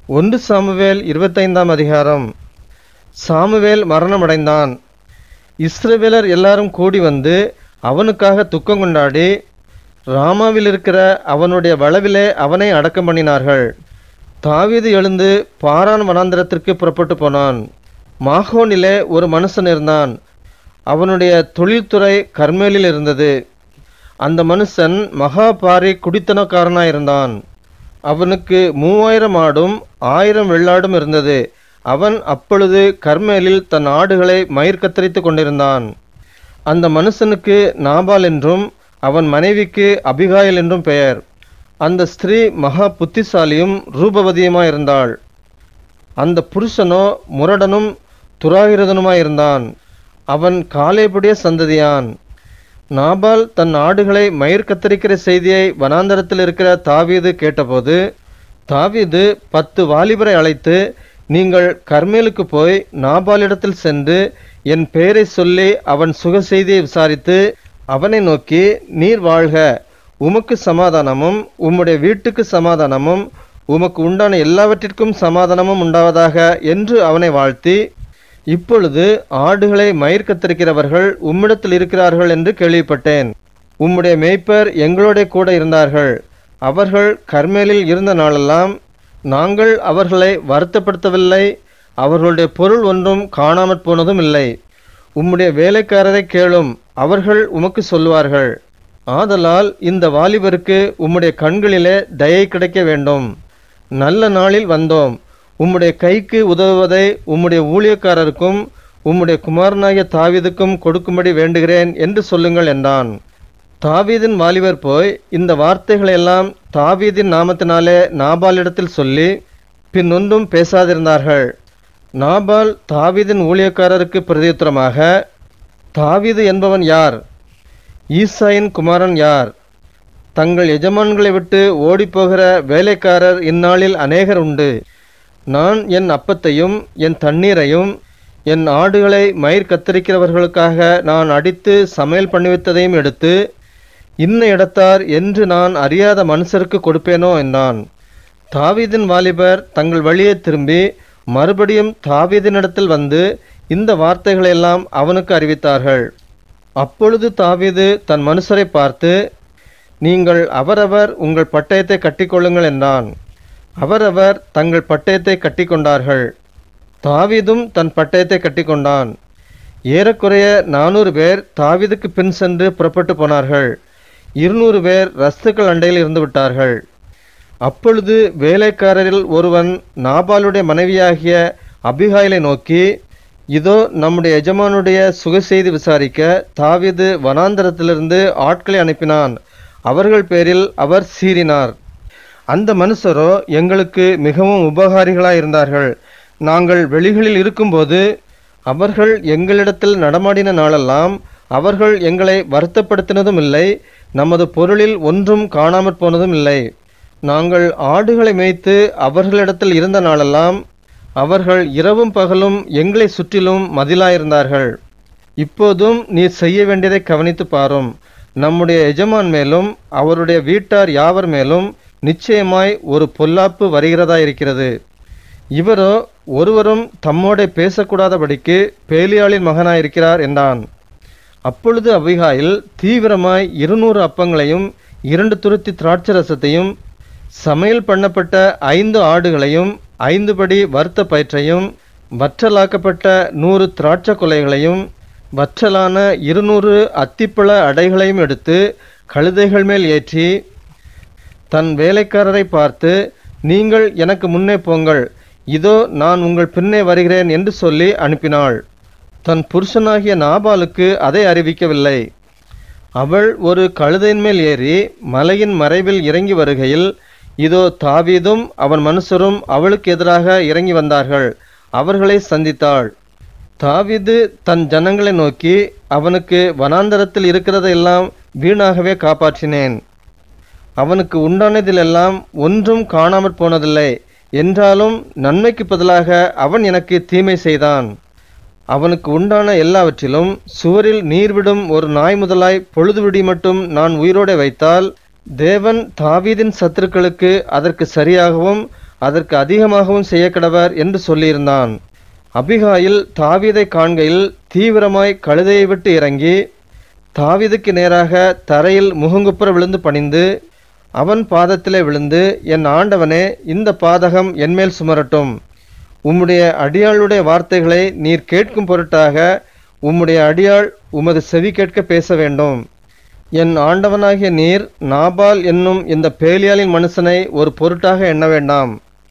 ஒன்று சாமுவேல் இருபத்தைந்தாம் அதிகாரம் சாமுவேல் மரணமடைந்தான் இஸ்ரவேலர் எல்லாரும் கூடி வந்து அவனுக்காக துக்கம் கொண்டாடி ராமாவில் இருக்கிற அவனுடைய வளவிலே அவனை அடக்கம் பண்ணினார்கள் தாவீது எழுந்து பாரான் வனாந்திரத்திற்கு புறப்பட்டு போனான் மாகோனிலே ஒரு மனுஷன் இருந்தான் அவனுடைய தொழில்துறை கர்மேலில் இருந்தது அந்த மனுஷன் மகா பாரி குடித்தனக்காரனாயிருந்தான் அவனுக்கு மூவாயிரம் ஆடும் ஆயிரம் வெள்ளாடும் இருந்தது அவன் அப்பொழுது கர்மேலில் தன் ஆடுகளை மயிர் கத்தரித்து கொண்டிருந்தான் அந்த மனுஷனுக்கு நாபால் என்றும் அவன் மனைவிக்கு அபிகாயில் என்றும் பெயர் அந்த ஸ்திரீ மகா புத்திசாலியும் ரூபவதியுமாயிருந்தாள் அந்த புருஷனோ முரடனும் துராகிரதனுமாயிருந்தான் அவன் காலேபுடைய சந்ததியான் நாபால் தன் ஆடுகளை மயிர் கத்தரிக்கிற செய்தியை வனாந்தரத்தில் இருக்கிற தாவீது கேட்டபோது தாவீது பத்து வாலிபரை அழைத்து நீங்கள் கர்மேலுக்கு போய் நாபாலிடத்தில் சென்று என் பெயரை சொல்லி அவன் சுக செய்தியை விசாரித்து அவனை நோக்கி நீர் வாழ்க உமக்கு சமாதானமும் உம்முடைய வீட்டுக்கு சமாதானமும் உமக்கு உண்டான எல்லாவற்றிற்கும் சமாதானமும் உண்டாவதாக என்று அவனை வாழ்த்தி இப்பொழுது ஆடுகளை மயிர் கத்தரிக்கிறவர்கள் உம்மிடத்தில் இருக்கிறார்கள் என்று கேள்விப்பட்டேன் உம்முடைய மேய்ப்பர் எங்களோட கூட இருந்தார்கள் அவர்கள் கர்மேலில் இருந்த நாளெல்லாம் நாங்கள் அவர்களை வருத்தப்படுத்தவில்லை அவர்களுடைய பொருள் ஒன்றும் காணாமற் போனதும் இல்லை உம்முடைய வேலைக்காரரை கேளும் அவர்கள் உமக்கு சொல்லுவார்கள் ஆதலால் இந்த வாலிபருக்கு உம்முடைய கண்களிலே தயை கிடைக்க வேண்டும் நல்ல நாளில் வந்தோம் உம்முடைய கைக்கு உதவுவதை உம்முடைய ஊழியக்காரருக்கும் உம்முடைய குமாரனாகிய தாவீதுக்கும் கொடுக்கும்படி வேண்டுகிறேன் என்று சொல்லுங்கள் என்றான் தாவீதின் வாலிபர் போய் இந்த வார்த்தைகளையெல்லாம் தாவீதின் நாமத்தினாலே நாபாலிடத்தில் சொல்லி பின் ஒன்றும் பேசாதிருந்தார்கள் நாபால் தாவீதின் ஊழியக்காரருக்கு பிரதியுத்தரமாக தாவீது என்பவன் யார் ஈசாயின் குமாரன் யார் தங்கள் எஜமான்களை விட்டு ஓடிப்போகிற வேலைக்காரர் இந்நாளில் அநேகர் உண்டு நான் என் அப்பத்தையும் என் தண்ணீரையும் என் ஆடுகளை மயிர் கத்தரிக்கிறவர்களுக்காக நான் அடித்து சமையல் பண்ணிவித்ததையும் எடுத்து இன்ன இடத்தார் என்று நான் அறியாத மனுஷருக்கு கொடுப்பேனோ என்றான் தாவீதின் வாலிபர் தங்கள் வழியே திரும்பி மறுபடியும் தாவீதினிடத்தில் வந்து இந்த வார்த்தைகளையெல்லாம் அவனுக்கு அறிவித்தார்கள் அப்பொழுது தாவீது தன் மனுஷரை பார்த்து நீங்கள் அவரவர் உங்கள் பட்டயத்தை கட்டிக்கொள்ளுங்கள் என்றான் அவரவர் தங்கள் பட்டயத்தை கட்டிக்கொண்டார்கள் தாவீதும் தன் பட்டயத்தை கட்டிக்கொண்டான் ஏறக்குறைய நானூறு பேர் தாவீதுக்கு பின் சென்று புறப்பட்டு போனார்கள் இருநூறு பேர் ரஸ்துக்கள் அண்டையில் இருந்து விட்டார்கள் அப்பொழுது வேலைக்காரரில் ஒருவன் நாபாலுடைய மனைவியாகிய அபிகாயிலை நோக்கி இதோ நம்முடைய எஜமானுடைய சுகசெய்தி விசாரிக்க தாவீது வனாந்தரத்திலிருந்து ஆட்களை அனுப்பினான் அவர்கள் பேரில் அவர் சீறினார் அந்த மனுஷரோ எங்களுக்கு மிகவும் உபகாரிகளாய் இருந்தார்கள் நாங்கள் வெளிகளில் இருக்கும்போது அவர்கள் எங்களிடத்தில் நடமாடின நாளெல்லாம் அவர்கள் எங்களை வருத்தப்படுத்தினதும் இல்லை நமது பொருளில் ஒன்றும் காணாமற் போனதும் இல்லை நாங்கள் ஆடுகளை மேய்த்து அவர்களிடத்தில் இருந்த நாளெல்லாம் அவர்கள் இரவும் பகலும் எங்களை சுற்றிலும் மதிலாயிருந்தார்கள் இப்போதும் நீர் செய்ய வேண்டியதை கவனித்து பாரும் நம்முடைய எஜமான் மேலும் அவருடைய வீட்டார் யாவர் மேலும் நிச்சயமாய் ஒரு பொல்லாப்பு வருகிறதா இருக்கிறது இவரோ ஒருவரும் தம்மோட பேசக்கூடாதபடிக்கு பேலியாளின் மகனாயிருக்கிறார் என்றான் அப்பொழுது அபிகாயில் தீவிரமாய் இருநூறு அப்பங்களையும் இரண்டு துருத்தி திராட்சரசத்தையும் சமையல் பண்ணப்பட்ட ஐந்து ஆடுகளையும் ஐந்து படி வறுத்த பயிற்றையும் வற்றலாக்கப்பட்ட நூறு திராட்சை கொலைகளையும் வற்றலான இருநூறு அத்திப்பழ அடைகளையும் எடுத்து கழுதைகள் மேல் ஏற்றி தன் வேலைக்காரரை பார்த்து நீங்கள் எனக்கு முன்னே போங்கள் இதோ நான் உங்கள் பின்னே வருகிறேன் என்று சொல்லி அனுப்பினாள் தன் புருஷனாகிய நாபாலுக்கு அதை அறிவிக்கவில்லை அவள் ஒரு கழுதையின் மேல் ஏறி மலையின் மறைவில் இறங்கி வருகையில் இதோ தாவீதும் அவன் மனுஷரும் அவளுக்கு எதிராக இறங்கி வந்தார்கள் அவர்களை சந்தித்தாள் தாவீது தன் ஜனங்களை நோக்கி அவனுக்கு வனாந்தரத்தில் இருக்கிறதையெல்லாம் வீணாகவே காப்பாற்றினேன் அவனுக்கு உண்டானதிலெல்லாம் ஒன்றும் காணாமற் போனதில்லை என்றாலும் நன்மைக்கு பதிலாக அவன் எனக்கு தீமை செய்தான் அவனுக்கு உண்டான எல்லாவற்றிலும் சுவரில் நீர்விடும் ஒரு நாய் முதலாய் பொழுதுவிடி மட்டும் நான் உயிரோடே வைத்தால் தேவன் தாவீதின் சத்துருக்களுக்கு அதற்கு சரியாகவும் அதற்கு அதிகமாகவும் செய்யக்கடவர் என்று சொல்லியிருந்தான் அபிகாயில் தாவீதை காண்கையில் தீவிரமாய் கழுதையை விட்டு இறங்கி தாவீதுக்கு நேராக தரையில் முகங்குப்புற விழுந்து பணிந்து அவன் பாதத்திலே விழுந்து என் ஆண்டவனே இந்த பாதகம் என்மேல் சுமரட்டும் உம்முடைய அடியாளுடைய வார்த்தைகளை நீர் கேட்கும் பொருட்டாக உம்முடைய அடியாள் உமது செவி கேட்க பேச வேண்டும் என் ஆண்டவனாகிய நீர் நாபால் என்னும் இந்த பேலியாளின் மனுஷனை ஒரு பொருட்டாக எண்ண வேண்டாம்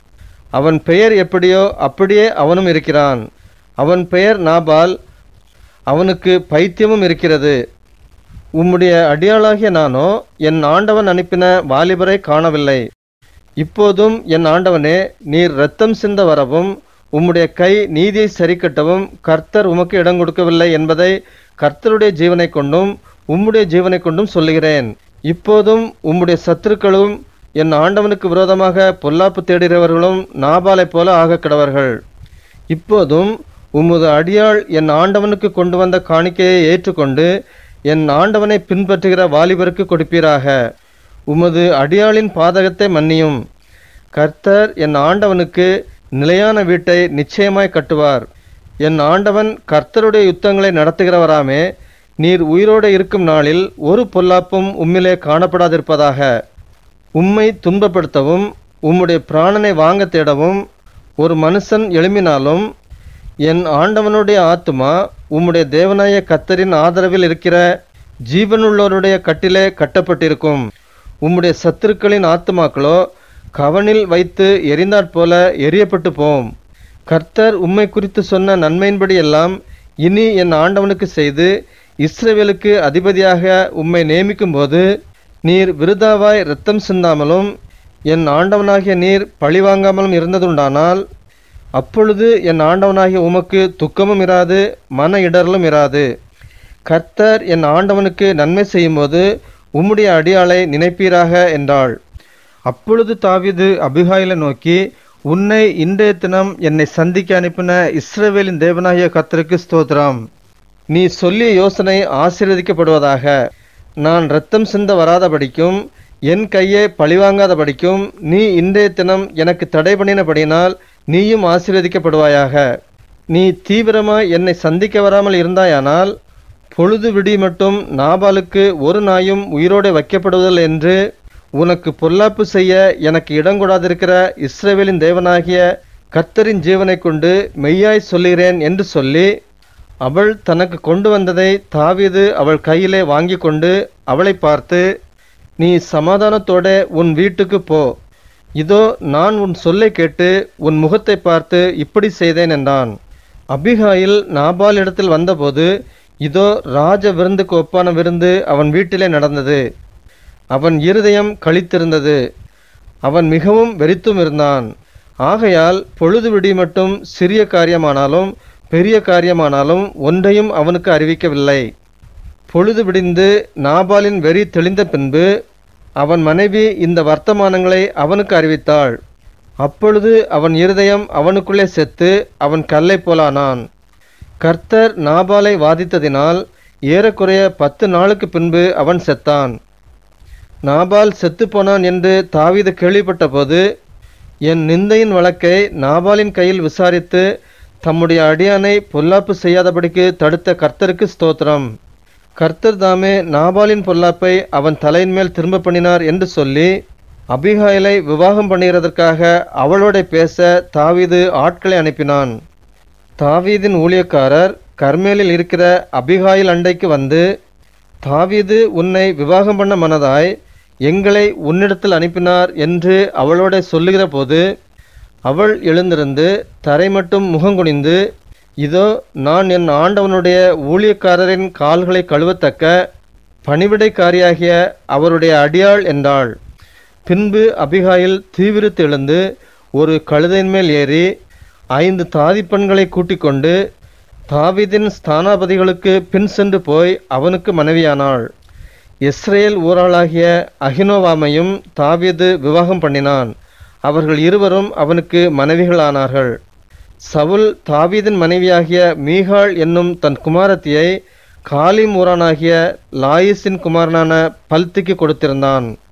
அவன் பெயர் எப்படியோ அப்படியே அவனும் இருக்கிறான் அவன் பெயர் நாபால் அவனுக்கு பைத்தியமும் இருக்கிறது உம்முடைய அடியாளாகிய நானோ என் ஆண்டவன் அனுப்பின வாலிபரை காணவில்லை இப்போதும் என் ஆண்டவனே நீர் இரத்தம் சிந்த வரவும் உம்முடைய கை நீதியை சரிக்கட்டவும் கர்த்தர் உமக்கு இடம் கொடுக்கவில்லை என்பதை கர்த்தருடைய ஜீவனை கொண்டும் உம்முடைய ஜீவனை கொண்டும் சொல்லுகிறேன் இப்போதும் உம்முடைய சத்துருக்களும் என் ஆண்டவனுக்கு விரோதமாக பொல்லாப்பு தேடுகிறவர்களும் நாபாலைப் போல ஆகக் கிடவர்கள் இப்போதும் உமது அடியாள் என் ஆண்டவனுக்கு கொண்டு வந்த காணிக்கையை ஏற்றுக்கொண்டு என் ஆண்டவனை பின்பற்றுகிற வாலிபருக்கு கொடுப்பீராக உமது அடியாளின் பாதகத்தை மன்னியும் கர்த்தர் என் ஆண்டவனுக்கு நிலையான வீட்டை நிச்சயமாய் கட்டுவார் என் ஆண்டவன் கர்த்தருடைய யுத்தங்களை நடத்துகிறவராமே நீர் உயிரோடு இருக்கும் நாளில் ஒரு பொல்லாப்பும் உம்மிலே காணப்படாதிருப்பதாக உம்மை துன்பப்படுத்தவும் உம்முடைய பிராணனை வாங்க தேடவும் ஒரு மனுஷன் எழும்பினாலும் என் ஆண்டவனுடைய ஆத்துமா உம்முடைய தேவனாய கத்தரின் ஆதரவில் இருக்கிற ஜீவனுள்ளோருடைய கட்டிலே கட்டப்பட்டிருக்கும் உம்முடைய சத்துருக்களின் ஆத்துமாக்களோ கவனில் வைத்து எரிந்தாற் போல எரியப்பட்டு போம் கர்த்தர் உம்மை குறித்து சொன்ன நன்மையின்படி எல்லாம் இனி என் ஆண்டவனுக்கு செய்து இஸ்ரவேலுக்கு அதிபதியாக உம்மை நியமிக்கும்போது நீர் விருதாவாய் இரத்தம் சிந்தாமலும் என் ஆண்டவனாகிய நீர் பழிவாங்காமலும் இருந்ததுண்டானால் அப்பொழுது என் ஆண்டவனாகிய உமக்கு துக்கமும் இராது மன இடரலும் இராது கர்த்தர் என் ஆண்டவனுக்கு நன்மை செய்யும்போது உம்முடைய அடியாளை நினைப்பீராக என்றாள் அப்பொழுது தாவீது அபிகாயிலை நோக்கி உன்னை இன்றைய தினம் என்னை சந்திக்க அனுப்பின இஸ்ரவேலின் தேவனாகிய கர்த்தருக்கு ஸ்தோத்திரம் நீ சொல்லிய யோசனை ஆசீர்வதிக்கப்படுவதாக நான் இரத்தம் சிந்த வராதபடிக்கும் என் கையை பழிவாங்காதபடிக்கும் நீ இன்றைய தினம் எனக்கு தடை பண்ணினபடியினால் நீயும் ஆசீர்வதிக்கப்படுவாயாக நீ தீவிரமாய் என்னை சந்திக்க வராமல் இருந்தாயானால் பொழுது விடி மட்டும் நாபாலுக்கு ஒரு நாயும் உயிரோடு வைக்கப்படுவதில்லை என்று உனக்கு பொல்லாப்பு செய்ய எனக்கு இடங்கூடாதிருக்கிற இஸ்ரவேலின் தேவனாகிய கர்த்தரின் ஜீவனை கொண்டு மெய்யாய் சொல்லுகிறேன் என்று சொல்லி அவள் தனக்கு கொண்டு வந்ததை தாவீது அவள் கையிலே வாங்கி கொண்டு அவளை பார்த்து நீ சமாதானத்தோட உன் வீட்டுக்கு போ இதோ நான் உன் சொல்லை கேட்டு உன் முகத்தை பார்த்து இப்படி செய்தேன் என்றான் அபிகாயில் நாபால் இடத்தில் வந்தபோது இதோ ராஜ விருந்துக்கு ஒப்பான விருந்து அவன் வீட்டிலே நடந்தது அவன் இருதயம் களித்திருந்தது அவன் மிகவும் வெறித்தும் இருந்தான் ஆகையால் பொழுது விடி மட்டும் சிறிய காரியமானாலும் பெரிய காரியமானாலும் ஒன்றையும் அவனுக்கு அறிவிக்கவில்லை பொழுது விடிந்து நாபாலின் வெறி தெளிந்த பின்பு அவன் மனைவி இந்த வர்த்தமானங்களை அவனுக்கு அறிவித்தாள் அப்பொழுது அவன் இருதயம் அவனுக்குள்ளே செத்து அவன் கல்லை போலானான் கர்த்தர் நாபாலை வாதித்ததினால் ஏறக்குறைய பத்து நாளுக்கு பின்பு அவன் செத்தான் நாபால் செத்துப்போனான் என்று தாவீது கேள்விப்பட்டபோது என் நிந்தையின் வழக்கை நாபாலின் கையில் விசாரித்து தம்முடைய அடியானை பொல்லாப்பு செய்யாதபடிக்கு தடுத்த கர்த்தருக்கு ஸ்தோத்திரம் கர்த்தர் தாமே நாபாலின் பொல்லாப்பை அவன் தலையின் மேல் திரும்ப பண்ணினார் என்று சொல்லி அபிகாயிலை விவாகம் பண்ணுகிறதற்காக அவளோட பேச தாவீது ஆட்களை அனுப்பினான் தாவீதின் ஊழியக்காரர் கர்மேலில் இருக்கிற அபிகாயில் அண்டைக்கு வந்து தாவீது உன்னை விவாகம் பண்ண மனதாய் எங்களை உன்னிடத்தில் அனுப்பினார் என்று அவளோட சொல்லுகிற போது அவள் எழுந்திருந்து தரை மட்டும் முகங்குனிந்து இதோ நான் என் ஆண்டவனுடைய ஊழியக்காரரின் கால்களை கழுவத்தக்க பணிவிடைக்காரியாகிய அவருடைய அடியாள் என்றாள் பின்பு அபிகாயில் தீவிரித்து எழுந்து ஒரு கழுதையின் மேல் ஏறி ஐந்து தாதிப்பெண்களை கூட்டிக் கொண்டு தாவீதின் ஸ்தானாபதிகளுக்கு பின் சென்று போய் அவனுக்கு மனைவியானாள் இஸ்ரேல் ஊராளாகிய அகினோவாமையும் தாவீது விவாகம் பண்ணினான் அவர்கள் இருவரும் அவனுக்கு மனைவிகளானார்கள் சவுல் தாவீதின் மனைவியாகிய மீகாள் என்னும் தன் குமாரத்தியை காலிம் ஊரானாகிய லாயிசின் குமாரனான பல்திக்கு கொடுத்திருந்தான்